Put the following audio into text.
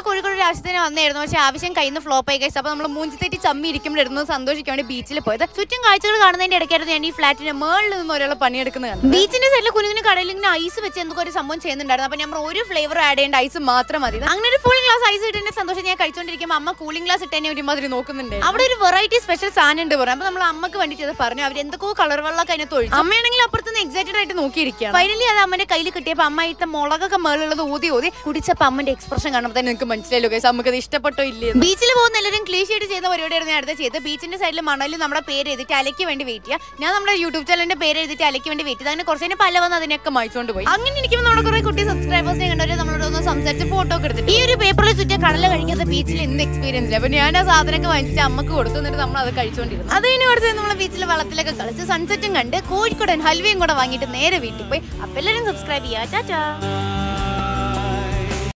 കോഴിക്കോട് ഒരു ആവശ്യത്തിന് വന്നായിരുന്നു പക്ഷെ ആവശ്യം കയ്യിൽ നിന്ന് ഫ്ലോപ്പ് ആയി കഴിച്ചു അപ്പൊ നമ്മൾ മൂഞ്ചിത്തേറ്റി ചമ്മി ഇരിക്കുമ്പോഴായിരുന്നു സന്തോഷിക്കാൻ വേണ്ടി ബീച്ചിൽ പോയത് ചുറ്റും കാഴ്ചകൾ കാണുന്നതിന്റെ ഇടയ്ക്കായിരുന്നു ഞാൻ ഈ ഫ്ലാറ്റിന്റെ മേളിൽ നിന്ന് ഒരാൾ പണിയെടുക്കുന്നത് ബീച്ചിന്റെ സൈഡിൽ കുഞ്ഞുകുഞ്ഞു കടയിൽ ഇങ്ങനെ ഐസ് വെച്ച് എന്തൊക്കെ ഒരു സംഭവം ചെയ്യുന്നുണ്ടായിരുന്നു അപ്പൊ നമ്മൾ ഒരു ഫ്ലേവർ ആഡ് ചെയ്യേണ്ട ഐസ് മാത്രം മതി അങ്ങനെ ഒരു ഫുൾ ഗ്ലാസ് ഐസ് ഇട്ടതിന്റെ സന്തോഷം ഞാൻ കഴിച്ചോണ്ടിരിക്കുമ്പോൾ അമ്മ കൂളിംഗ് ഗ്ലാസ് ഇട്ടതിനെ ഒരുമാതിരി നോക്കുന്നുണ്ട് അവിടെ ഒരു വെറൈറ്റി സ്പെഷ്യൽ സാധനം ഉണ്ട് പറഞ്ഞു അപ്പൊ നമ്മൾ അമ്മക്ക് വേണ്ടിട്ട് അത് പറഞ്ഞു അവർ എന്തൊക്കെയോ കളർ വെള്ളമൊക്കെ അതിനകത്ത് ഒഴിച്ചു അമ്മയാണെങ്കിൽ അപ്പുറത്തുനിന്ന് എക്സൈറ്റഡ് ആയിട്ട് നോക്കിയിരിക്കുകയാണ് ഫൈനലി അത് അമ്മന്റെ കയ്യിൽ കിട്ടിയപ്പോൾ അമ്മ ഇട്ട മുളകൊക്കെ മേളുള്ളത് ഊതി ഊതി കുടിച്ചപ്പോൾ അമ്മന്റെ എക്സ്പ്രഷൻ കാണുമ്പോൾ തന്നെ നിങ്ങൾക്ക് മനസ്സിലായല്ലോ കേസ് നമുക്ക് അത് ഇഷ്ടപ്പെട്ടോ ഇല്ലേ ബീച്ചിൽ പോകുന്ന എല്ലാവരും ക്ലീഷ് ആയിട്ട് ചെയ്യുന്ന പരിപാടിയായിരുന്നു ഞാൻ അടുത്ത ചെയ്ത് ബീച്ചിന്റെ സൈഡിൽ മണലിൽ നമ്മുടെ പേര് എഴുതിയിട്ട് അലയ്ക്ക് വേണ്ടി വെയിറ്റ് ചെയ്യുക ഞാൻ നമ്മുടെ യൂട്യൂബ് ചാനലിന്റെ പേര് എഴുതിയിട്ട് അലയ്ക്ക് വേണ്ടി വെയിറ്റ് ചെയ്ത് അങ്ങനെ കുറച്ച് കഴിഞ്ഞ് പല വന്ന് അതിനൊക്കെ മായിച്ചുകൊണ്ട് പോയി അങ്ങനെ ഇരിക്കുമ്പോൾ നമ്മുടെ കുറെ കുട്ടി സബ്സ്ക്രൈബേഴ്സിനെ കണ്ടവര് നമ്മളോട് ഒന്ന് സംസാരിച്ച് ഫോട്ടോ ഒക്കെ എടുത്തിട്ട് ഈ ഒരു പേപ്പറിൽ ചുറ്റും കടല കഴിക്കാത്ത ബീച്ചിൽ ഇന്ന് എക്സ്പീരിയൻസ് ഇല്ല അപ്പൊ ഞാൻ ആ സാധനമൊക്കെ വാങ്ങിച്ചിട്ട് അമ്മക്ക് കൊടുത്തു എന്നിട്ട് നമ്മൾ അത് കഴിച്ചുകൊണ്ടിരുന്നു അത് കഴിഞ്ഞ് കുറച്ച് നമ്മൾ ബീച്ചിൽ വെള്ളത്തിലൊക്കെ കളിച്ച് സൺസെറ്റും കണ്ട് കോഴിക്കോടൻ ഹൽവയും കൂടെ വാങ്ങിയിട്ട് നേരെ വീട്ടിൽ പോയി അപ്പൊ എല്ലാവരും സബ്സ്ക്രൈബ് ചെയ്യാ ടാറ്റാ